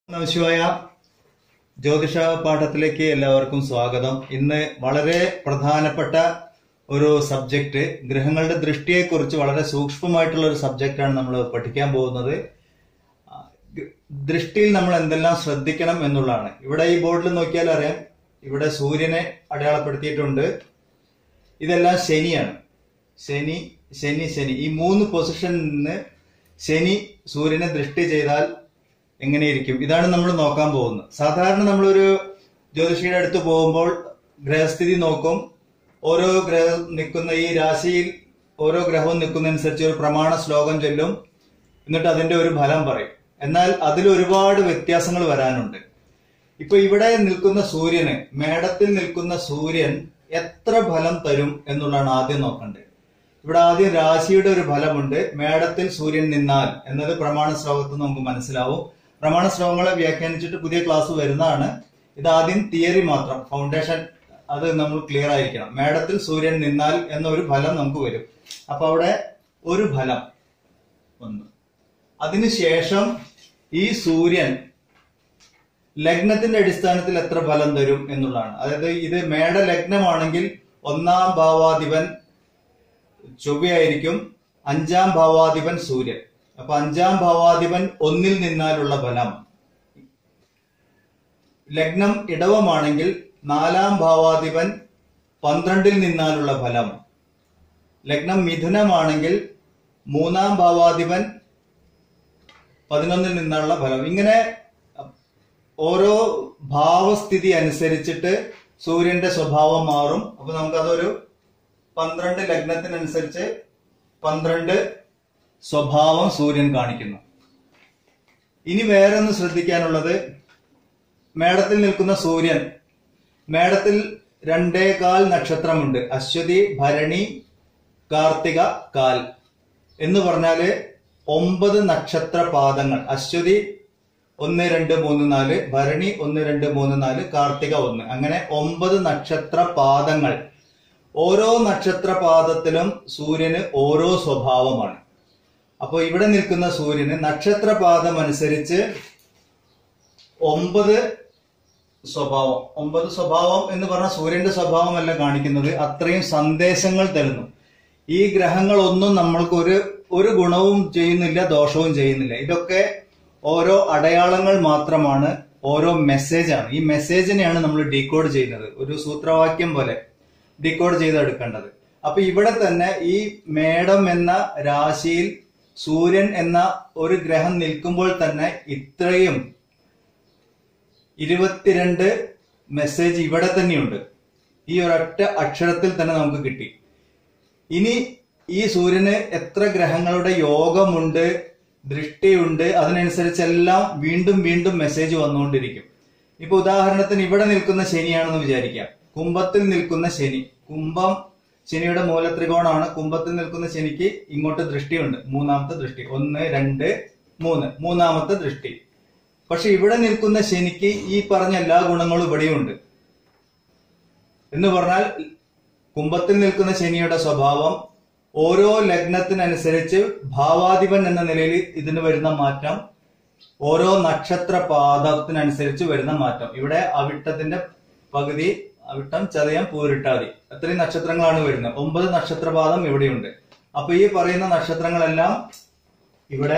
നമശിവായ ജ്യോതിഷ പാഠത്തിലേക്ക് എല്ലാവർക്കും സ്വാഗതം ഇന്ന് വളരെ പ്രധാനപ്പെട്ട ഒരു സബ്ജക്റ്റ് ഗ്രഹങ്ങളുടെ ദൃഷ്ടിയെക്കുറിച്ച് വളരെ സൂക്ഷ്മമായിട്ടുള്ള ഒരു സബ്ജക്റ്റാണ് നമ്മൾ പഠിക്കാൻ പോകുന്നത് ആ, ഗ- ദൃഷ്ടിയിൽ നമ്മൾ എന്തെല്ലാം ശ്രദ്ധിക്കണം എന്നുള്ളതാണ് ഇവിടെ ഈ ബോർഡിൽ നോക്കിയാൽ അറിയാം ഇവിടെ സൂര്യനെ അടയാളപ്പെടുത്തിയിട്ടുണ്ട് ഇതെല്ലാം ശനിയാണ് ശനി ശനി ശനി ഈ മൂന്ന് പൊസിഷനിൽ നിന്ന് ശനി സൂര്യനെ ദൃഷ്ടി ചെയ്താൽ എങ്ങനെയിരിക്കും ഇതാണ് നമ്മൾ നോക്കാൻ പോകുന്നത് സാധാരണ നമ്മളൊരു ജ്യോതിഷിയുടെ അടുത്ത് പോകുമ്പോൾ ഗ്രഹസ്ഥിതി നോക്കും ഓരോ ഗ്രഹം നിൽക്കുന്ന ഈ രാശിയിൽ ഓരോ ഗ്രഹവും നിൽക്കുന്നതനുസരിച്ച് ഒരു പ്രമാണ ശ്ലോകം ചൊല്ലും എന്നിട്ട് അതിന്റെ ഒരു ഫലം പറയും എന്നാൽ അതിൽ ഒരുപാട് വ്യത്യാസങ്ങൾ വരാനുണ്ട് ഇപ്പൊ ഇവിടെ നിൽക്കുന്ന സൂര്യന് മേടത്തിൽ നിൽക്കുന്ന സൂര്യൻ എത്ര ഫലം തരും എന്നുള്ളതാണ് ആദ്യം നോക്കേണ്ടത് ഇവിടെ ആദ്യം രാശിയുടെ ഒരു ഫലമുണ്ട് മേടത്തിൽ സൂര്യൻ നിന്നാൽ എന്നത് പ്രമാണ ശ്ലോകത്തിൽ നമുക്ക് മനസ്സിലാവും പ്രമാണ ശ്ലോകങ്ങളെ വ്യാഖ്യാനിച്ചിട്ട് പുതിയ ക്ലാസ് വരുന്നതാണ് ഇത് ആദ്യം തിയറി മാത്രം ഫൗണ്ടേഷൻ അത് നമ്മൾ ക്ലിയർ ആയിരിക്കണം മേടത്തിൽ സൂര്യൻ നിന്നാൽ എന്നൊരു ഫലം നമുക്ക് വരും അപ്പൊ അവിടെ ഒരു ഫലം വന്നു അതിനുശേഷം ഈ സൂര്യൻ ലഗ്നത്തിന്റെ അടിസ്ഥാനത്തിൽ എത്ര ഫലം തരും എന്നുള്ളതാണ് അതായത് ഇത് മേട ലഗ്നമാണെങ്കിൽ ഒന്നാം ഭാവാധിപൻ ചൊവ്വയായിരിക്കും അഞ്ചാം ഭാവാധിപൻ സൂര്യൻ അപ്പൊ അഞ്ചാം ഭാവാധിപൻ ഒന്നിൽ നിന്നാലുള്ള ഫലം ലഗ്നം ഇടവമാണെങ്കിൽ നാലാം ഭാവാധിപൻ പന്ത്രണ്ടിൽ നിന്നാലുള്ള ഫലം ലഗ്നം മിഥുനമാണെങ്കിൽ മൂന്നാം ഭാവാധിപൻ പതിനൊന്നിൽ നിന്നുള്ള ഫലം ഇങ്ങനെ ഓരോ ഭാവസ്ഥിതി അനുസരിച്ചിട്ട് സൂര്യന്റെ സ്വഭാവം മാറും അപ്പൊ നമുക്കതൊരു പന്ത്രണ്ട് ലഗ്നത്തിനനുസരിച്ച് പന്ത്രണ്ട് സ്വഭാവം സൂര്യൻ കാണിക്കുന്നു ഇനി വേറെ ഒന്ന് ശ്രദ്ധിക്കാനുള്ളത് മേടത്തിൽ നിൽക്കുന്ന സൂര്യൻ മേടത്തിൽ രണ്ടേകാൽ നക്ഷത്രമുണ്ട് അശ്വതി ഭരണി കാർത്തിക കാൽ എന്ന് പറഞ്ഞാല് ഒമ്പത് നക്ഷത്ര പാദങ്ങൾ അശ്വതി ഒന്ന് രണ്ട് മൂന്ന് നാല് ഭരണി ഒന്ന് രണ്ട് മൂന്ന് നാല് കാർത്തിക ഒന്ന് അങ്ങനെ ഒമ്പത് നക്ഷത്ര പാദങ്ങൾ ഓരോ നക്ഷത്ര പാദത്തിലും സൂര്യന് ഓരോ സ്വഭാവമാണ് അപ്പോൾ ഇവിടെ നിൽക്കുന്ന സൂര്യന് നക്ഷത്രപാദം അനുസരിച്ച് ഒമ്പത് സ്വഭാവം ഒമ്പത് സ്വഭാവം എന്ന് പറഞ്ഞാൽ സൂര്യന്റെ സ്വഭാവമല്ല കാണിക്കുന്നത് അത്രയും സന്ദേശങ്ങൾ തരുന്നു ഈ ഗ്രഹങ്ങളൊന്നും നമ്മൾക്ക് ഒരു ഒരു ഗുണവും ചെയ്യുന്നില്ല ദോഷവും ചെയ്യുന്നില്ല ഇതൊക്കെ ഓരോ അടയാളങ്ങൾ മാത്രമാണ് ഓരോ മെസ്സേജാണ് ഈ മെസ്സേജിനെയാണ് നമ്മൾ ഡീകോഡ് ചെയ്യുന്നത് ഒരു സൂത്രവാക്യം പോലെ ഡീകോഡ് ചെയ്തെടുക്കേണ്ടത് അപ്പൊ ഇവിടെ തന്നെ ഈ മേടം എന്ന രാശിയിൽ സൂര്യൻ എന്ന ഒരു ഗ്രഹം നിൽക്കുമ്പോൾ തന്നെ ഇത്രയും ഇരുപത്തിരണ്ട് മെസ്സേജ് ഇവിടെ തന്നെയുണ്ട് ഈ ഒരൊറ്റ അക്ഷരത്തിൽ തന്നെ നമുക്ക് കിട്ടി ഇനി ഈ സൂര്യന് എത്ര ഗ്രഹങ്ങളുടെ യോഗമുണ്ട് ദൃഷ്ടിയുണ്ട് അതിനനുസരിച്ചെല്ലാം വീണ്ടും വീണ്ടും മെസ്സേജ് വന്നുകൊണ്ടിരിക്കും ഇപ്പൊ ഉദാഹരണത്തിന് ഇവിടെ നിൽക്കുന്ന ശനിയാണെന്ന് വിചാരിക്കാം കുംഭത്തിൽ നിൽക്കുന്ന ശനി കുംഭം ശനിയുടെ മൂലത്രികോണാണ് കുംഭത്തിൽ നിൽക്കുന്ന ശനിക്ക് ഇങ്ങോട്ട് ദൃഷ്ടിയുണ്ട് മൂന്നാമത്തെ ദൃഷ്ടി ഒന്ന് രണ്ട് മൂന്ന് മൂന്നാമത്തെ ദൃഷ്ടി പക്ഷെ ഇവിടെ നിൽക്കുന്ന ശനിക്ക് ഈ പറഞ്ഞ എല്ലാ ഗുണങ്ങളും ഇവിടെയുണ്ട് എന്ന് പറഞ്ഞാൽ കുംഭത്തിൽ നിൽക്കുന്ന ശനിയുടെ സ്വഭാവം ഓരോ ലഗ്നത്തിനനുസരിച്ച് ഭാവാധിപൻ എന്ന നിലയിൽ ഇതിന് വരുന്ന മാറ്റം ഓരോ നക്ഷത്ര പാദത്തിനനുസരിച്ച് വരുന്ന മാറ്റം ഇവിടെ അവിട്ടത്തിന്റെ പകുതി അവിട്ടം ചതയം പൂരിട്ടാതി അത്രയും നക്ഷത്രങ്ങളാണ് വരുന്നത് ഒമ്പത് നക്ഷത്രപാദം ഇവിടെയുണ്ട് അപ്പൊ ഈ പറയുന്ന നക്ഷത്രങ്ങളെല്ലാം ഇവിടെ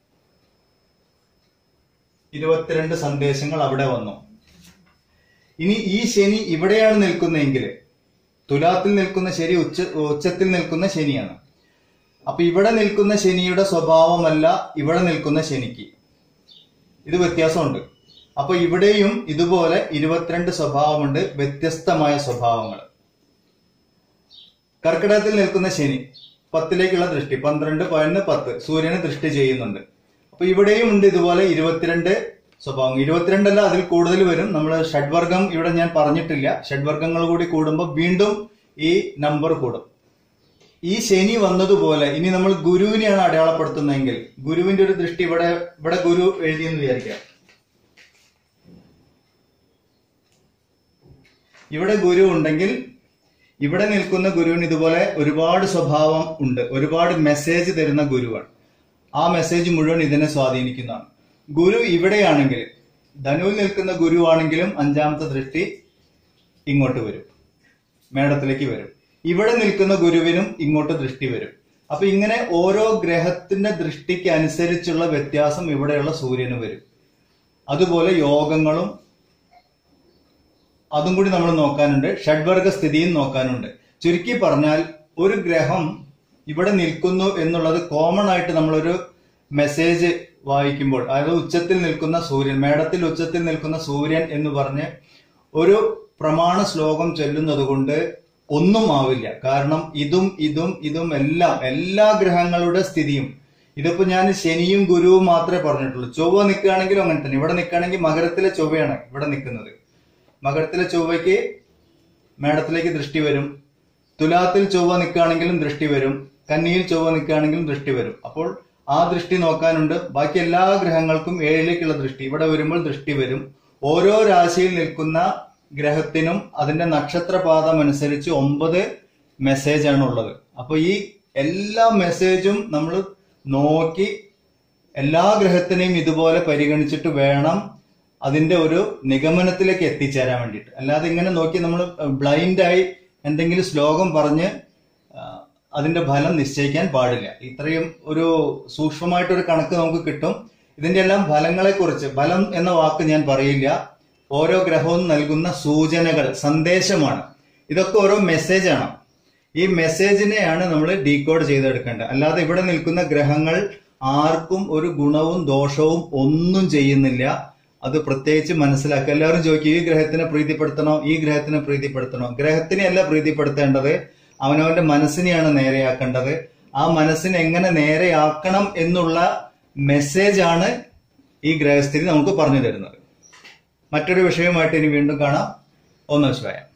ഇരുപത്തിരണ്ട് സന്ദേശങ്ങൾ അവിടെ വന്നു ഇനി ഈ ശനി ഇവിടെയാണ് നിൽക്കുന്നതെങ്കിൽ തുലാത്തിൽ നിൽക്കുന്ന ശനി ഉച്ച ഉച്ചത്തിൽ നിൽക്കുന്ന ശനിയാണ് അപ്പൊ ഇവിടെ നിൽക്കുന്ന ശനിയുടെ സ്വഭാവമല്ല ഇവിടെ നിൽക്കുന്ന ശനിക്ക് ഇത് വ്യത്യാസമുണ്ട് അപ്പൊ ഇവിടെയും ഇതുപോലെ ഇരുപത്തിരണ്ട് സ്വഭാവമുണ്ട് വ്യത്യസ്തമായ സ്വഭാവങ്ങൾ കർക്കിടകത്തിൽ നിൽക്കുന്ന ശനി പത്തിലേക്കുള്ള ദൃഷ്ടി പന്ത്രണ്ട് പതിനൊന്ന് പത്ത് സൂര്യന് ദൃഷ്ടി ചെയ്യുന്നുണ്ട് അപ്പൊ ഇവിടെയും ഉണ്ട് ഇതുപോലെ ഇരുപത്തിരണ്ട് സ്വഭാവം ഇരുപത്തിരണ്ടല്ല അതിൽ കൂടുതൽ വരും നമ്മൾ ഷഡ്വർഗം ഇവിടെ ഞാൻ പറഞ്ഞിട്ടില്ല ഷഡ്വർഗങ്ങൾ കൂടി കൂടുമ്പോൾ വീണ്ടും ഈ നമ്പർ കൂടും ഈ ശനി വന്നതുപോലെ ഇനി നമ്മൾ ഗുരുവിനെയാണ് അടയാളപ്പെടുത്തുന്നതെങ്കിൽ ഗുരുവിന്റെ ഒരു ദൃഷ്ടി ഇവിടെ ഇവിടെ ഗുരു എഴുതിയെന്ന് വിചാരിക്കാം ഇവിടെ ഗുരു ഉണ്ടെങ്കിൽ ഇവിടെ നിൽക്കുന്ന ഗുരുവിന് ഇതുപോലെ ഒരുപാട് സ്വഭാവം ഉണ്ട് ഒരുപാട് മെസ്സേജ് തരുന്ന ഗുരുവാണ് ആ മെസ്സേജ് മുഴുവൻ ഇതിനെ സ്വാധീനിക്കുന്നതാണ് ഗുരു ഇവിടെയാണെങ്കിൽ ധനുവിൽ നിൽക്കുന്ന ഗുരുവാണെങ്കിലും അഞ്ചാമത്തെ ദൃഷ്ടി ഇങ്ങോട്ട് വരും മേടത്തിലേക്ക് വരും ഇവിടെ നിൽക്കുന്ന ഗുരുവിനും ഇങ്ങോട്ട് ദൃഷ്ടി വരും അപ്പൊ ഇങ്ങനെ ഓരോ ഗ്രഹത്തിന്റെ ദൃഷ്ടിക്ക് അനുസരിച്ചുള്ള വ്യത്യാസം ഇവിടെയുള്ള സൂര്യന് വരും അതുപോലെ യോഗങ്ങളും അതും കൂടി നമ്മൾ നോക്കാനുണ്ട് ഷഡ്വർഗ സ്ഥിതിയും നോക്കാനുണ്ട് ചുരുക്കി പറഞ്ഞാൽ ഒരു ഗ്രഹം ഇവിടെ നിൽക്കുന്നു എന്നുള്ളത് കോമൺ ആയിട്ട് നമ്മളൊരു മെസ്സേജ് വായിക്കുമ്പോൾ അതായത് ഉച്ചത്തിൽ നിൽക്കുന്ന സൂര്യൻ മേടത്തിൽ ഉച്ചത്തിൽ നിൽക്കുന്ന സൂര്യൻ എന്ന് പറഞ്ഞ് ഒരു പ്രമാണ ശ്ലോകം ചൊല്ലുന്നത് കൊണ്ട് ഒന്നും ആവില്ല കാരണം ഇതും ഇതും ഇതും എല്ലാം എല്ലാ ഗ്രഹങ്ങളുടെ സ്ഥിതിയും ഇതിപ്പോ ഞാൻ ശനിയും ഗുരുവും മാത്രമേ പറഞ്ഞിട്ടുള്ളൂ ചൊവ്വ നിൽക്കുകയാണെങ്കിലും അങ്ങനെ തന്നെ ഇവിടെ നിൽക്കുകയാണെങ്കിൽ മകരത്തിലെ ചൊവ്വയാണ് ഇവിടെ നിൽക്കുന്നത് മകരത്തിലെ ചൊവ്വയ്ക്ക് മേടത്തിലേക്ക് ദൃഷ്ടി വരും തുലാത്തിൽ ചൊവ്വ നിൽക്കുകയാണെങ്കിലും ദൃഷ്ടി വരും കന്നിയിൽ ചൊവ്വ നിൽക്കുകയാണെങ്കിലും ദൃഷ്ടി വരും അപ്പോൾ ആ ദൃഷ്ടി നോക്കാനുണ്ട് ബാക്കി എല്ലാ ഗ്രഹങ്ങൾക്കും ഏഴിലേക്കുള്ള ദൃഷ്ടി ഇവിടെ വരുമ്പോൾ ദൃഷ്ടി വരും ഓരോ രാശിയിൽ നിൽക്കുന്ന ഗ്രഹത്തിനും അതിന്റെ നക്ഷത്രപാതം അനുസരിച്ച് ഒമ്പത് മെസ്സേജ് ആണ് ഉള്ളത് അപ്പൊ ഈ എല്ലാ മെസ്സേജും നമ്മൾ നോക്കി എല്ലാ ഗ്രഹത്തിനെയും ഇതുപോലെ പരിഗണിച്ചിട്ട് വേണം അതിന്റെ ഒരു നിഗമനത്തിലേക്ക് എത്തിച്ചേരാൻ വേണ്ടിയിട്ട് അല്ലാതെ ഇങ്ങനെ നോക്കി നമ്മൾ ബ്ലൈൻഡായി എന്തെങ്കിലും ശ്ലോകം പറഞ്ഞ് ആ, അതിന്റെ ഫലം നിശ്ചയിക്കാൻ പാടില്ല ഇത്രയും ഒരു സൂക്ഷ്മമായിട്ടൊരു കണക്ക് നമുക്ക് കിട്ടും ഇതിന്റെ എല്ലാം ഫലങ്ങളെ കുറിച്ച് ഫലം എന്ന വാക്ക് ഞാൻ പറയില്ല ഓരോ ഗ്രഹവും നൽകുന്ന സൂചനകൾ സന്ദേശമാണ് ഇതൊക്കെ ഓരോ മെസ്സേജാണ് ഈ മെസ്സേജിനെയാണ് നമ്മൾ ഡീകോഡ് ചെയ്തെടുക്കേണ്ടത് അല്ലാതെ ഇവിടെ നിൽക്കുന്ന ഗ്രഹങ്ങൾ ആർക്കും ഒരു ഗുണവും ദോഷവും ഒന്നും ചെയ്യുന്നില്ല അത് പ്രത്യേകിച്ച് മനസ്സിലാക്കുക എല്ലാവരും ചോദിക്കും ഈ ഗ്രഹത്തിനെ പ്രീതിപ്പെടുത്തണോ ഈ ഗ്രഹത്തിനെ പ്രീതിപ്പെടുത്തണോ ഗ്രഹത്തിനെ അല്ല പ്രീതിപ്പെടുത്തേണ്ടത് അവനവന്റെ മനസ്സിനെയാണ് നേരെയാക്കേണ്ടത് ആ മനസ്സിനെ എങ്ങനെ നേരെയാക്കണം എന്നുള്ള മെസ്സേജാണ് ഈ ഗ്രഹസ്ഥിതി നമുക്ക് പറഞ്ഞു തരുന്നത് മറ്റൊരു വിഷയവുമായിട്ട് ഇനി വീണ്ടും കാണാം ഒന്ന് ശിവായം